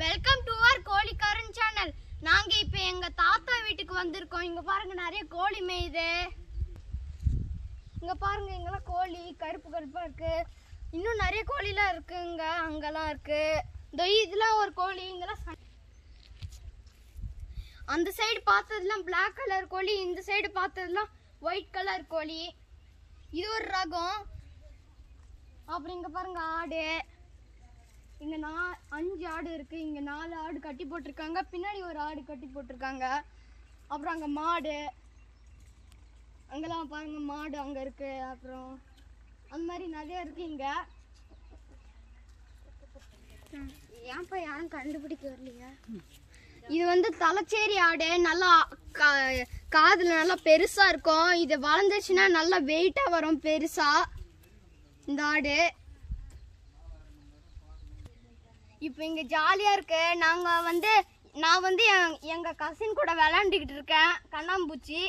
welcome to அவர் கோழிக்காரன் channel நாங்க இப்ப எங்க தாத்தா வீட்டுக்கு வந்திருக்கோம் இங்க பாருங்க நிறைய கோழி மேயுது இங்க பாருங்க இங்கெல்லாம் கோழி கருப்பு கருப்பா இருக்கு இன்னும் நிறைய கோழிலாம் இருக்குங்க அங்கெல்லாம் இருக்கு இந்த இதெல்லாம் ஒரு கோழி இங்கெல்லாம் ச- அந்த சைடு பார்த்ததுலாம் Black கலர் கோழி இந்த சைடு பார்த்ததுலாம் ஒயிட் கலர் கோழி இது ஒரு ரகம் அப்புறம் இங்க பாருங்க ஆடு இங்க நா அஞ்சு ஆடு இருக்கு இங்க நாலு ஆடு கட்டி போட்டிருக்காங்க பின்னாடி ஒரு ஆடு கட்டி போட்டிருக்காங்க அப்புறம் அங்க மாடு அங்கெல்லாம் பாருங்க மாடு அங்க இருக்கு அப்புறம் அந்த மாதிரி நிறைய இருக்கு இங்க ஏன்ப்பா யாரும் கண்டுபிடிக்க வரலையா இது வந்து தலைச்சேரி ஆடு நல்லா கா- காதுல நல்லா பெருசா இருக்கும் இது வளர்ந்துச்சுன்னா நல்லா வெயிட்டா வரும் பெருசா இந்த ஆடு இப்போ இங்க ஜாலியா இருக்கு நாங்க வந்து நான் வந்து என்- எங்க கசின் கூட விளையாண்டுக்கிட்டு இருக்கேன் கண்ணாம்பூச்சி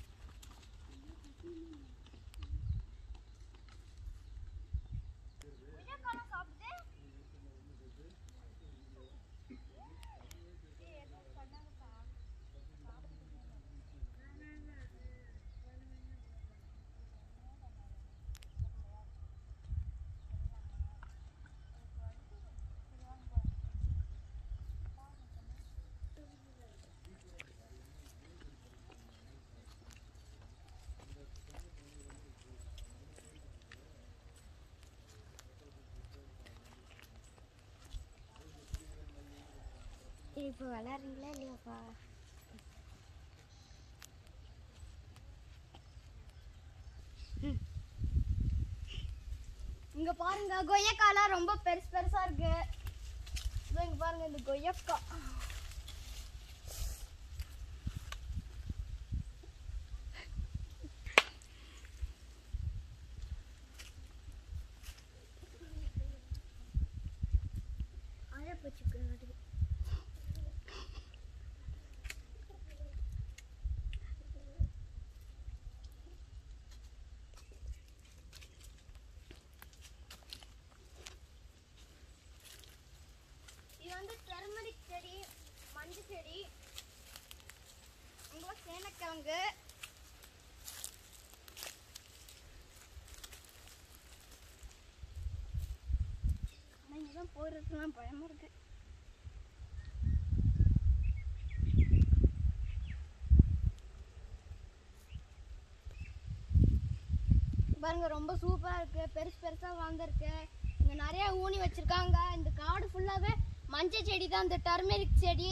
இப்போ விளையாடுறீங்களா இல்லையாப்பா இங்க பாருங்க கொய்யக்காலாம் ரொம்ப பெருசு பெருசா இருக்கு இதோ இங்க பாருங்க இந்த கொய்யக்கா இது வந்து டெர்மரிக் செடி மஞ்சள் செடி அங்கே சேனக்கிழங்கு ஆனால் இங்கே தான் போகிறதுலாம் பயமா இருக்கு பாருங்க ரொம்ப சூப்பரா இருக்கு பெருசு பெருசா வளர்ந்துருக்கு இங்க நிறைய ஊனி வச்சிருக்காங்க இந்த காடு ஃபுல்லாவே மஞ்சள் செடி தான் இந்த டர்மெரிக் செடி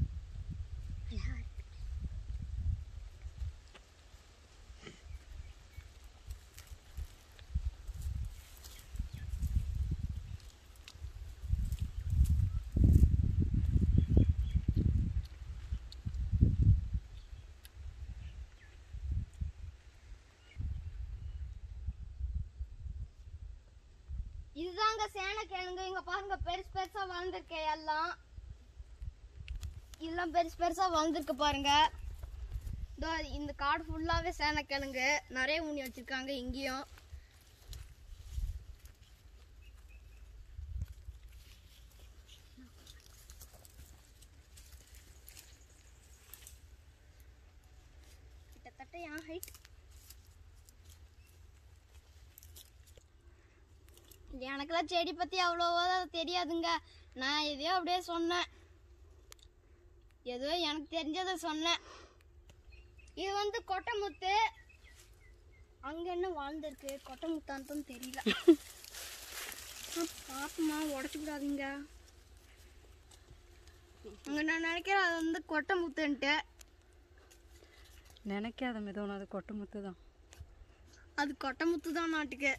இதுதாங்க சேனக்கிழங்கு இங்க பாருங்க பெருசு பெருசா வளர்ந்துருக்கு எல்லாம் இதெல்லாம் பெருசு பெருசா வளர்ந்துருக்கு பாருங்க இதோ இந்த காடு ஃபுல்லாவே சேனக்கிழங்கு நிறைய ஊனி வச்சிருக்காங்க இங்கேயும் கிட்டத்தட்ட என் ஹைட் எனக்கெல்லாம் செடி பத்தி அவ்வளோவா தெரியாதுங்க நான் எதையோ அப்படியே சொன்னேன் ஏதோ எனக்கு தெரிஞ்சதை சொன்னேன் இது வந்து கொட்டைமுத்து அங்க என்ன வாழ்ந்துருக்கு கொட்டைமுத்தான்னு தெரியல பாப்பமா உடச்சுக்கூடாதீங்க அங்க நான் நினைக்கிறேன் அது வந்து கொட்டைமுத்துன்ட்டு நினைக்காத மிதோன அது கொட்டு முத்து தான் அது கொட்டைமுத்து தான் நாட்டுக்கு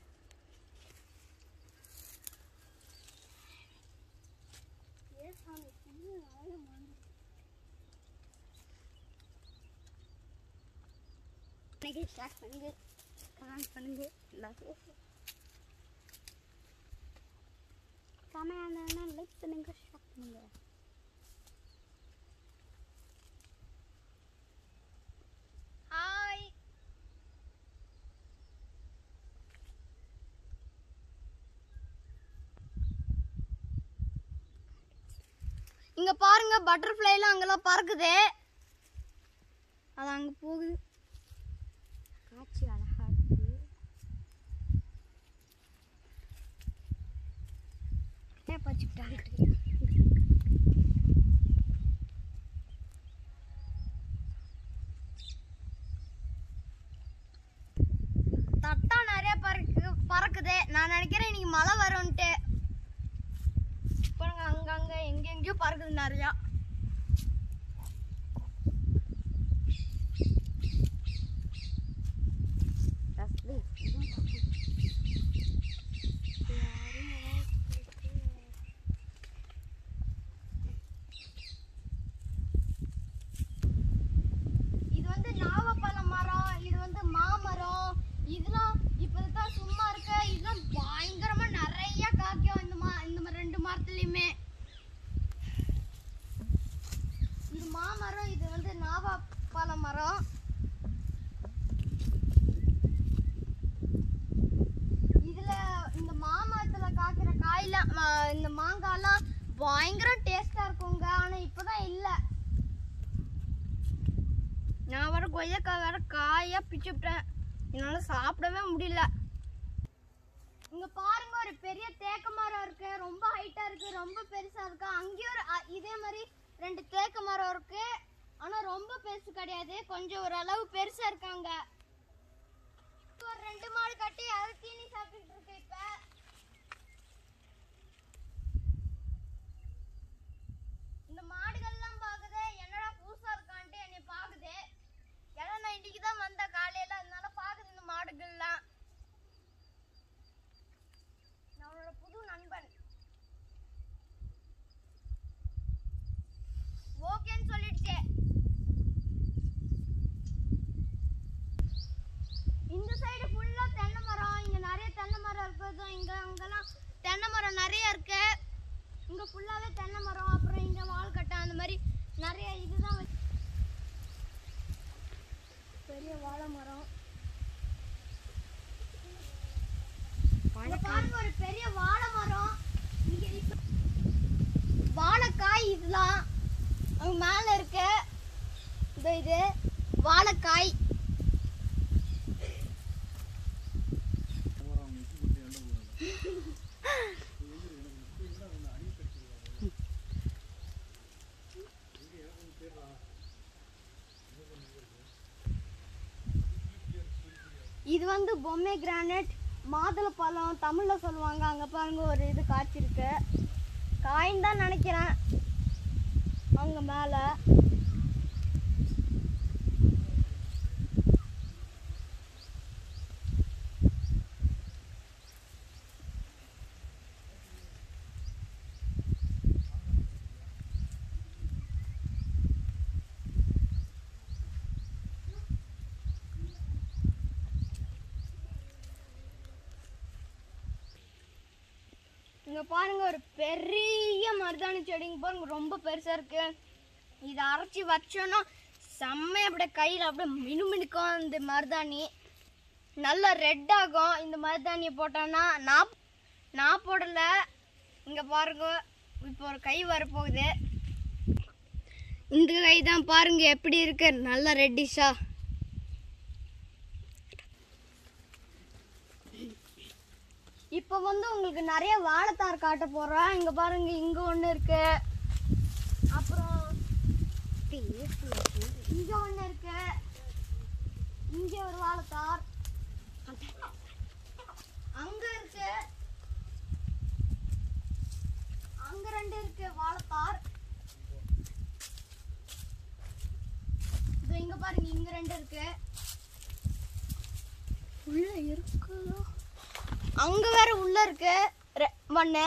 ஸ்டார்ட் பண்ணுங்க கமெண்ட் பண்ணுங்க எல்லாத்தையும் கமெண்ட் லைக் பண்ணுங்க ஷேர் பண்ணுங்க ஹாய் இங்க பாருங்க பட்டர்ஃப்ளைலாம் அங்கெல்லாம் பறக்குது அது அங்க போகுது காட்சி அழகா இருக்கு டேப் வச்சுக்கிட்டாங்க தட்டா நிறைய பறக்கு பறக்குது நான் நினைக்கிறேன் இன்னைக்கு மழை வரும்ன்ட்டு பாருங்க அங்கங்க எங்கெங்கேயோ பறக்குது நிறையா இது வந்து நாவப்பழ மரம் இது வந்து மாமரம் இதெல்லாம் இப்பதான் சும்மா இருக்க இதெல்லாம் பயங்கரமா நிறைய காய்க்கும் இந்த மா இந்த ம- ரெண்டு மரத்துலயுமே இது மாமரம் இது வந்து நாவப்பழ மரம் இதுல இந்த மாமரத்துல காய்க்கிற காயில ம- இந்த மாங்காய்லாம் பயங்கர டேஸ்டா இருக்குங்க ஆனா இப்பதான் இல்லை நான் வர கொய்யாக்காய் வேற காயா பிச்சு விட்டேன் என்னால சாப்பிடவே முடியல இங்க பாருங்க ஒரு பெரிய தேக்கு மரம் இருக்கு ரொம்ப ஹைட்டா இருக்கு ரொம்ப பெருசா இருக்கு அங்கேயும் ஒரு அ- இதே மாதிரி ரெண்டு தேக்கு மரம் இருக்கு ஆனா ரொம்ப பெருசு கிடையாது கொஞ்சம் ஓரளவு பெருசா இருக்காங்க ஒரு ரெண்டு மாடு கட்டி அதை தீனி சாப்பிட்டுட்டு இருக்கு இப்ப இந்த மாடுகள்லாம் பாக்குது என்னடா புதுசா இருக்கான்ட்டு என்னை பாக்குது ஏன்னா நான் இன்னைக்கு தான் வந்த காலையில அதனால பாக்குது இந்த மாடுகள்லாம் நம்மளோட புது நண்பன் ஓகேன்னு சொல்லிடுச்சு இந்த சைடு ஃபுல்லா தென்னை மரம் இங்க நிறைய தென்னை மரம் இருக்குது இங்க அங்கெல்லாம் தென்னை மரம் நிறைய இருக்கு இங்க ஃபுல்லாவே தென்னை மரம் அப்புறம் இங்க வாழைக்கட்டை அந்த மாதிரி நிறைய இதுதான் வச்சு பெரிய வாழை மரம் இங்க பாருங்க ஒரு பெரிய வாழை மரம் இங்க இப்ப வாழைக்காய் இதெல்லாம் அங்க மேல இருக்கு இந்த இது வாழைக்காய் இது வந்து பொம்மை கிரானைட் மாதுளை பழம் தமிழ்ல சொல்லுவாங்க அங்க பாருங்க ஒரு இது காய்ச்சிருக்கு காயின்னு தான் நினைக்கிறேன் அங்க மேல இங்க பாருங்க ஒரு பெரிய மருதாணி செடிங்க பாருங்க ரொம்ப பெருசா இருக்கு இதை அரைச்சி வச்சோன்னா செம்மையா அப்படியே கையில் அப்படியே மினுமினுக்கும் இந்த மருதாணி நல்லா ரெட் ஆகும் இந்த மருதாணியை போட்டோன்னா நான் நான் போடல இங்க பாருங்க இப்போ ஒரு கை வரப்போகுது இந்த கை தான் பாருங்க எப்படி இருக்கு நல்லா ரெட்டிஷா இப்போ வந்து உங்களுக்கு நிறைய வாழைத்தார் காட்ட போறேன் இங்க பாருங்க இங்க ஒண்ணு இருக்கு அப்புறம் இங்க ஒண்ணு இருக்கு இங்க ஒரு வாழைத்தார் அங்க இருக்கு அங்க ரெண்டு இருக்கு வாழைத்தார் இதோ இங்க பாருங்க இங்க ரெண்டு இருக்கு உள்ள இருக்குதோ அங்க வேற உள்ள இருக்கு ரெ- மண்ணு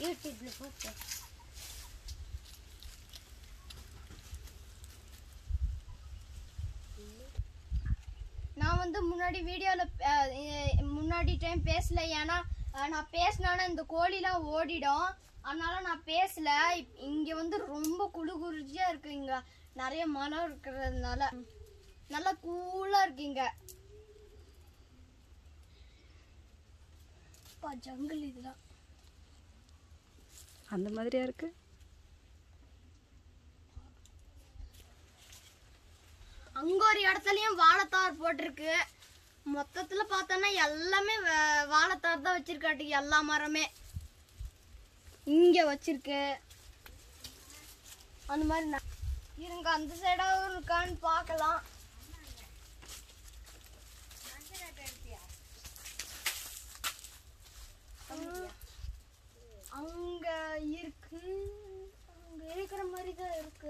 யூடியூப்ல போட்டு நான் வந்து முன்னாடி வீடியோவில் முன்னாடி டைம் பேசல ஏன்னா அஹ், நான் பேசினானா இந்த கோழிலாம் ஓடிடும் அதனால நான் பேசல இப்- இங்க வந்து ரொம்ப குளு குளிர்ச்சியா இருக்கு இங்க நிறைய மரம் இருக்கிறதுனால நல்லா கூலா இருக்கு இங்க ஜங்கிள் இதெல்லாம் அந்த மாதிரியா இருக்கு அங்க ஒரு இடத்துலயும் வாழைத்தார் போட்டிருக்கு மொத்தத்துல பார்த்தோன்னா எல்லாமே வ- வாழைத்தார் தான் வச்சிருக்காட்டு எல்லா மரமே இங்க வச்சிருக்கு அந்த மாதிரி ந- இருங்க அந்த சைடாவும் இருக்கான்னு பார்க்கலாம் அங்க இருக்கு அங்க இருக்கிற மாதிரி தான் இருக்கு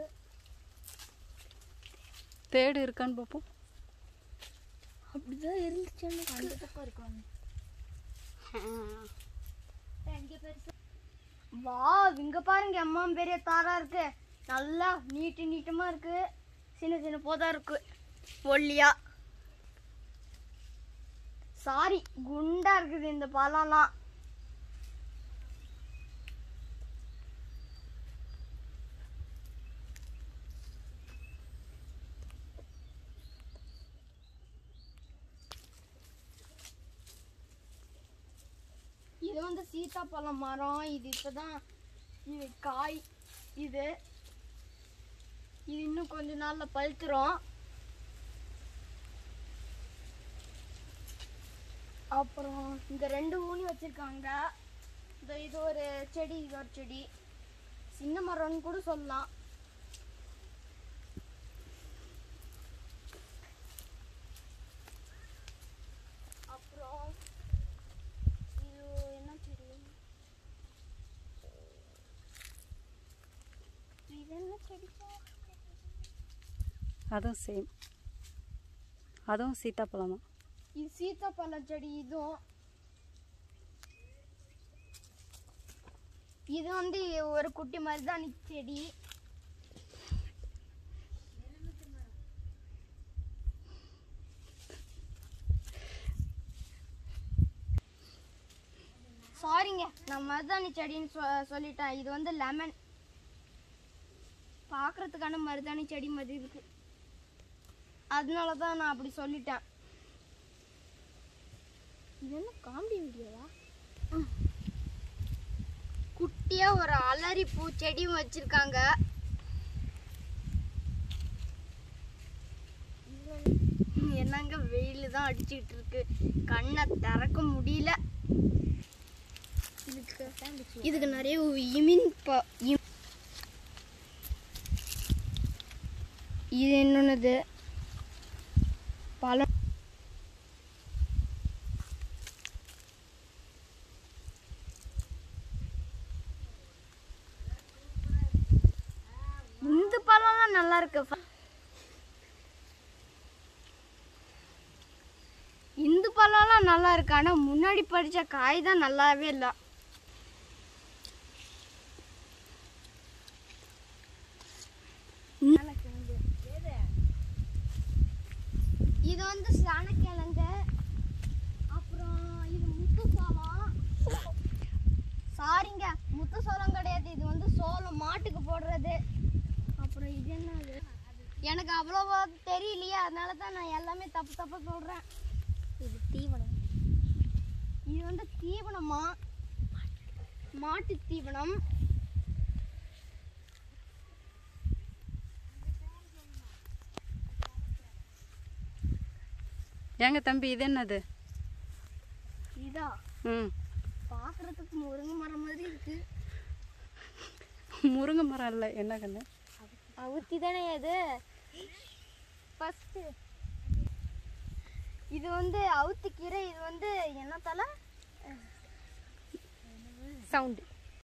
தேடு இருக்கான்னு பார்ப்போம் அப்படிதான் இருந்துச்சு எனக்கு அந்த பக்கம் இருக்கும் வா இங்க பாருங்க அம்மா பெரிய தாரா இருக்கு நல்லா நீட்டு நீட்டமா இருக்கு சின்ன சின்ன போதா இருக்கு ஒல்லியா சாரி குண்டா இருக்குது இந்த பழம்லாம் இது வந்து சீத்தாப்பழம் மரம் இது இப்பதான் இது காய் இது இது இன்னும் கொஞ்ச நாள்ல பழுத்துரும் அப்புறம் இங்க ரெண்டு ஊனி வச்சிருக்காங்க இந்த இது ஒரு செடி இது ஒரு செடி சின்ன மரம்னு கூட சொல்லலாம் அப்புறம் இது என்ன செடி இது என்ன செடிப்பா அதுவும் சேம் அதுவும் சீத்தாப்பழமா இது சீத்தாப்பழ செடி இதுவும் இது வந்து ஒரு குட்டி மருதாணி செடி சாரிங்க நான் மருதாணி செடின்னு சொ- சொல்லிட்டேன் இது வந்து லெமன் பார்க்கறதுக்கான மருதாணி செடி மாதிரி இருக்கு அதனால தான் நான் அப்படி சொல்லிட்டேன் இது என்ன காமெடி வீடியோவா குட்டியா ஒரு அலரி பூ செடியும் வச்சிருக்காங்க என்னங்க வெயில் தான் அடிச்சுக்கிட்டு இருக்கு கண்ணை திறக்க முடியல இதுக்கு இதுக்கு நிறைய இமின் ப- இம்- இது என்னன்னது பழம் இந்த பழம்லாம் நல்லா இருக்கு இந்த பழம்லாம் நல்லா இருக்கு ஆனா முன்னாடி படிச்ச காய் தான் நல்லாவே இல்லை இது வந்து சாணக்கிழங்கு அப்புறம் இது முத்து சோளம் சாரிங்க முத்து சோளம் கிடையாது இது வந்து சோளம் மாட்டுக்கு போடுறது அப்புறம் இது என்னது எனக்கு அவ்வளோவா தெரியலையே அதனால தான் நான் எல்லாமே தப்பு தப்பா சொல்றேன் இது தீவனம் இது வந்து தீவனமா மாட்டு தீவனம் ஏங்க தம்பி இது என்னது இதா ம் பார்க்கறதுக்கு முருங்கை மரம் மாதிரி இருக்கு முருங்கை மரம் இல்லை என்ன கண்ணு அவுத்தி தானே அது ஃபஸ்ட்டு இது வந்து அவுத்தி கீரை இது வந்து என்ன தலை சவுண்டு